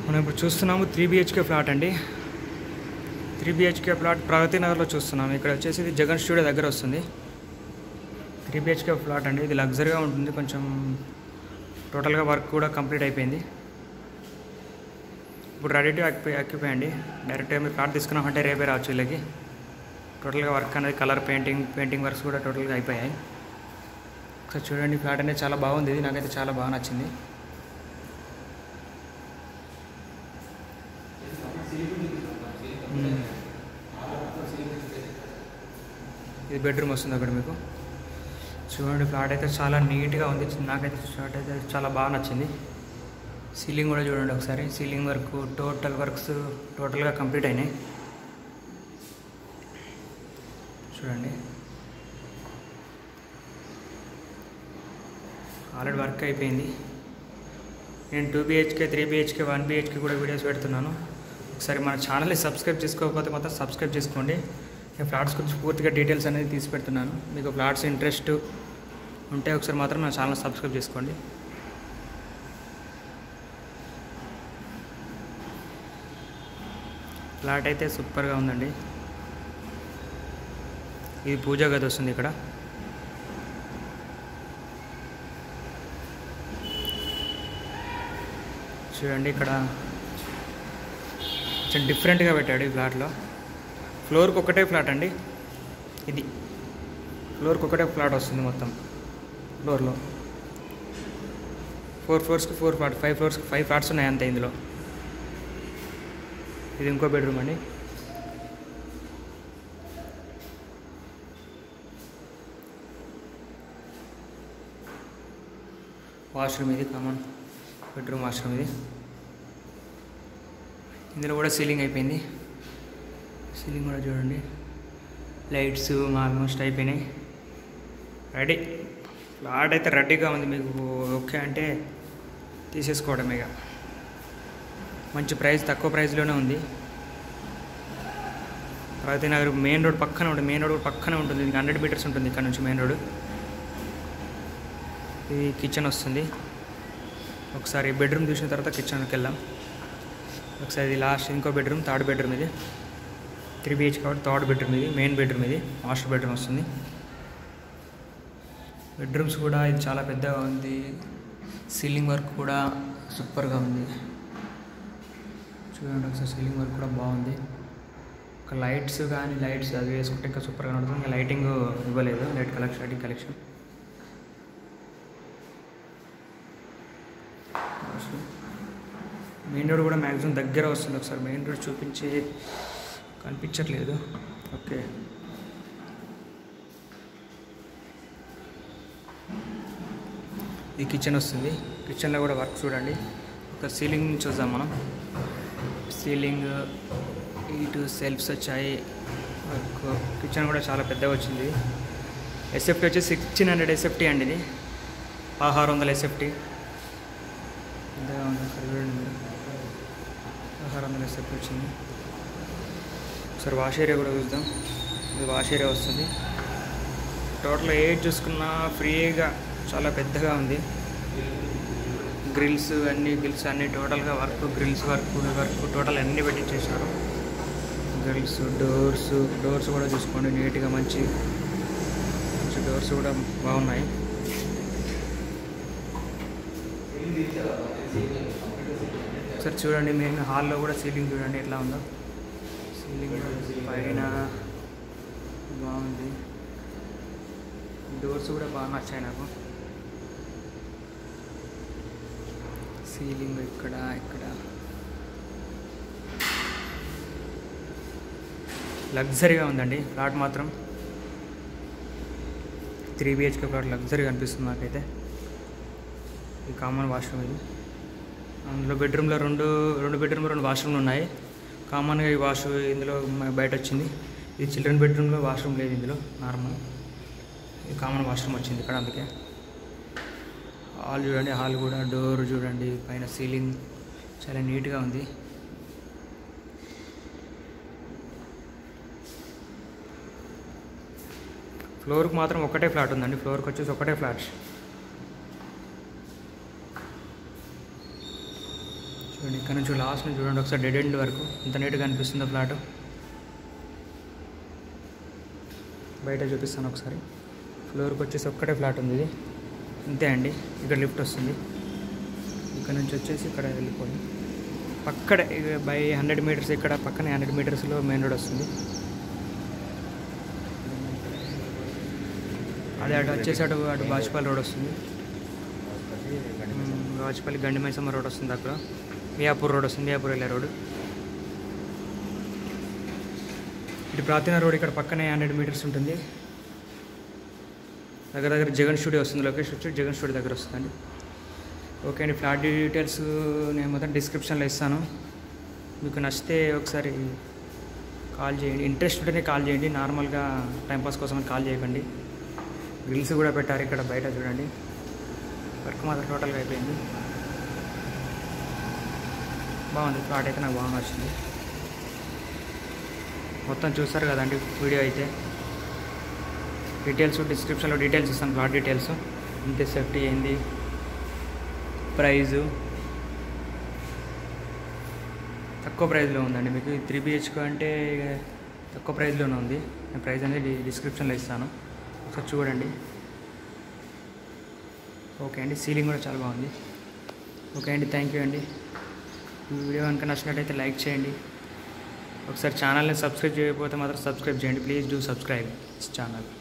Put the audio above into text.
మనం ఇప్పుడు చూస్తున్నాము త్రీ బిహెచ్కే ఫ్లాట్ అండి త్రీ బిహెచ్కే ఫ్లాట్ ప్రగతి నగర్లో చూస్తున్నాము ఇక్కడ వచ్చేసి ఇది జగన్ స్టూడియో దగ్గర వస్తుంది త్రీ బిహెచ్కే ఫ్లాట్ అండి ఇది లగ్జరీగా ఉంటుంది కొంచెం టోటల్గా వర్క్ కూడా కంప్లీట్ అయిపోయింది ఇప్పుడు రెడీ టు ఆక్యుపై ఆక్యుపై అండి డైరెక్ట్గా మీరు ఫ్లాట్ తీసుకున్నామంటే రేపే రావచ్చు వీళ్ళకి టోటల్గా వర్క్ అనేది కలర్ పెయింటింగ్ పెయింటింగ్ వర్క్స్ కూడా టోటల్గా అయిపోయాయి ఒకసారి చూడండి ఫ్లాట్ అనేది చాలా బాగుంది ఇది నాకైతే చాలా బాగా నచ్చింది మ్మ్. ఇది బెడ్రూమ్ వస్తుంది అక్కడ మీకు చూడండి ఫ్లాట్ అయితే చాలా నీట్గా ఉంది నాకైతే ఫ్లాట్ అయితే చాలా బాగా నచ్చింది సీలింగ్ కూడా చూడండి ఒకసారి సీలింగ్ వర్క్ టోటల్ వర్క్స్ టోటల్గా కంప్లీట్ అయినాయి చూడండి ఆల్రెడీ వర్క్ అయిపోయింది నేను two BHK three BHK one BHK కూడా వీడియోస్ పెడుతున్నాను ఒకసారి మన ఛానల్ని సబ్స్క్రైబ్ చేసుకోకపోతే మాత్రం సబ్స్క్రైబ్ చేసుకోండి నేను ఫ్లాట్స్ గురించి పూర్తిగా డీటెయిల్స్ అనేది తీసి పెడుతున్నాను మీకు ఫ్లాట్స్ ఇంట్రెస్ట్ ఉంటే ఒకసారి మాత్రం నా ఛానల్ సబ్స్క్రైబ్ చేసుకోండి ఫ్లాట్ అయితే సూపర్గా ఉందండి ఇది పూజా గది వస్తుంది ఇక్కడ చూడండి ఇక్కడ కొంచెం డిఫరెంట్గా పెట్టాడు ఈ ఫ్లాట్లో ఫ్లోర్కి ఒకటే ఫ్లాట్ అండి ఇది ఫ్లోర్కి ఒకటే ఫ్లాట్ వస్తుంది మొత్తం ఫ్లోర్లో ఫోర్ ఫ్లోర్స్కి ఫోర్ ఫ్లాట్ ఫైవ్ ఫ్లోర్స్కి ఫైవ్ ఫ్లాట్స్ ఉన్నాయి అంతే ఇందులో ఇది ఇంకో బెడ్రూమ్ అండి వాష్రూమ్ ఇది కామన్ బెడ్రూమ్ వాష్రూమ్ ఇది ఇందులో కూడా సీలింగ్ అయిపోయింది సీలింగ్ కూడా చూడండి లైట్స్ ఆల్మోస్ట్ అయిపోయినాయి రెడీ ఫ్లాట్ అయితే రెడీగా ఉంది మీకు ఓకే అంటే తీసేసుకోవడం ఇక మంచి ప్రైస్ తక్కువ ప్రైస్లోనే ఉంది ప్రగతి నగర్ మెయిన్ రోడ్ పక్కన ఉంటుంది మెయిన్ రోడ్ కూడా పక్కనే ఉంటుంది ఇది హండ్రెడ్ మీటర్స్ ఉంటుంది ఇక్కడ నుంచి మెయిన్ రోడ్ ఇది కిచెన్ వస్తుంది ఒకసారి బెడ్రూమ్ చూసిన తర్వాత కిచెన్కి వెళ్దాం ఒకసారి ఇది లాస్ట్ ఇంకో బెడ్రూమ్ థర్డ్ బెడ్రూమ్ ఇది త్రీ బిహెచ్ కాబట్టి థర్డ్ బెడ్రూమ్ ఇది మెయిన్ బెడ్రూమ్ ఇది మాస్టర్ బెడ్రూమ్ వస్తుంది బెడ్రూమ్స్ కూడా ఇది చాలా పెద్దగా ఉంది సీలింగ్ వర్క్ కూడా సూపర్గా ఉంది చూడండి ఒకసారి సీలింగ్ వర్క్ కూడా బాగుంది ఒక లైట్స్ కానీ లైట్స్ అది వేసుకుంటే ఇంకా సూపర్గా ఉంటుంది ఇంకా లైటింగ్ ఇవ్వలేదు light collection lighting collection main road కూడా మ్యాక్సిమం దగ్గర వస్తుంది ఒకసారి మెయిన్ రోడ్ చూపించి కనిపించట్లేదు ఓకే ఈ కిచెన్ వస్తుంది కిచెన్లో కూడా వర్క్ చూడండి ఒక సీలింగ్ చూద్దాం మనం సీలింగ్ ఇటు సెల్ఫ్స్ వచ్చాయి వర్క్ కిచెన్ కూడా చాలా పెద్దగా వచ్చింది ఎస్ఎఫ్టీ వచ్చి సిక్స్టీన్ హండ్రెడ్ ఎస్ఎఫ్టీ అండి ఇది పదహారు వందల ఎస్ఎఫ్టీ పెద్దగా ఉంది ఒకసారి చూడండి మీరు పదహారు వందల ఎస్ఎఫ్టీ వచ్చింది ఒకసారి వాష్ ఏరియా కూడా చూద్దాం ఇది వాష్ ఏరియా వస్తుంది టోటల్ ఏజ్ చూసుకున్నా ఫ్రీగా చాలా పెద్దగా ఉంది గ్రిల్స్ అన్ని గ్రిల్స్ అన్ని టోటల్గా work grills work work total అన్నీ పెట్టించేసారు గ్రిల్స్ డోర్స్ డోర్స్ కూడా చూసుకోండి నీట్గా మంచి మంచి డోర్స్ కూడా బాగున్నాయి ఒకసారి చూడండి మెయిన్ హాల్లో కూడా సీలింగ్ చూడండి ఎట్లా ఉందో సీలింగ్ పైన బాగుంది డోర్స్ కూడా బాగా నచ్చాయి నాకు సీలింగ్ ఇక్కడ ఇక్కడ లగ్జరీగా ఉందండి ఫ్లాట్ మాత్రం త్రీ బిహెచ్కే ఫ్లాట్ లగ్జరీగా అనిపిస్తుంది నాకైతే ఈ కామన్ వాష్రూమ్ ఇది అందులో బెడ్రూమ్లో రెండు రెండు బెడ్రూమ్లో రెండు వాష్రూమ్లు ఉన్నాయి కామన్గా ఈ వాష్ ఇందులో మ- బయట వచ్చింది ఇది చిల్డ్రన్ బెడ్రూమ్లో వాష్రూమ్ లేదు ఇందులో నార్మల్ ఇది కామన్ వాష్రూమ్ వచ్చింది ఇక్కడ అందుకే హాల్ చూడండి హాల్ కూడా డోర్ చూడండి పైన సీలింగ్ చాలా నీట్గా ఉంది ఫ్లోర్కి మాత్రం ఒకటే ఫ్లాట్ ఉందండి ఫ్లోర్కి వచ్చేసి ఒకటే ఫ్లాట్ చూడండి ఇక్కడ నుంచి లాస్ట్ నుంచి చూడండి ఒకసారి డెడ్ ఎండ్ వరకు ఎంత నీట్గా అనిపిస్తుందో ఫ్లాట్ బయట చూపిస్తాను ఒకసారి ఫ్లోర్కి వచ్చేసి ఒక్కటే ఫ్లాట్ ఉంది ఇది అంతే అండి ఇక్కడ లిఫ్ట్ వస్తుంది ఇక్కడ నుంచి వచ్చేసి ఇక్కడ వెళ్ళిపోయి పక్కడే బై హండ్రెడ్ మీటర్స్ ఇక్కడ పక్కనే హండ్రెడ్ మీటర్స్లో మెయిన్ రోడ్ వస్తుంది అదే అటు వచ్చేసి అటు అటు బాజ్పల్లి రోడ్ వస్తుంది మ్మ్, బాజ్పల్లి గండి మైసమ్మ రోడ్ వస్తుంది అక్కడ మియాపూర్ రోడ్ వస్తుంది మియాపూర్ వెళ్ళే రోడ్ ఇటు ప్రాచీన రోడ్ ఇక్కడ పక్కనే హండ్రెడ్ మీటర్స్ ఉంటుంది దగ్గర దగ్గర జగన్ స్టూడియో వస్తుంది లొకేషన్ వచ్చి జగన్ స్టూడియో దగ్గర వస్తుందండి ఓకే అండి ఫ్లాట్ డీటెయిల్స్ నేను మొత్తం డిస్క్రిప్షన్లో ఇస్తాను మీకు నచ్చితే ఒకసారి కాల్ చేయండి ఇంట్రెస్ట్ ఉంటేనే కాల్ చేయండి నార్మల్గా టైంపాస్ కోసం కాల్ చేయకండి గ్రిల్స్ కూడా పెట్టారు ఇక్కడ బయట చూడండి వర్క్ మాత్రం టోటల్గా అయిపోయింది బాగుంది ప్లాట్ అయితే నాకు బాగా నచ్చింది మొత్తం చూస్తారు కదండి వీడియో అయితే డీటెయిల్స్ డిస్క్రిప్షన్లో డీటెయిల్స్ ఇస్తాను ప్లాట్ డీటెయిల్స్ ఇంతే సేఫ్టీ ఏంది ప్రైజు తక్కువ ప్రైస్లో ఉందండి మీకు త్రీ బిహెచ్కే అంటే తక్కువ ప్రైస్లోనే ఉంది నేను ప్రైస్ అనేది డిస్క్రిప్షన్లో ఇస్తాను ఒకసారి చూడండి ఓకే అండి సీలింగ్ కూడా చాలా బాగుంది ఓకే అండి థ్యాంక్ యూ అండి ఈ వీడియో కనుక నచ్చినట్టయితే లైక్ చేయండి ఒకసారి ఛానల్ని సబ్స్క్రైబ్ చేయకపోతే మాత్రం సబ్స్క్రైబ్ చేయండి ప్లీజ్ డూ సబ్స్క్రైబ్ ఛానల్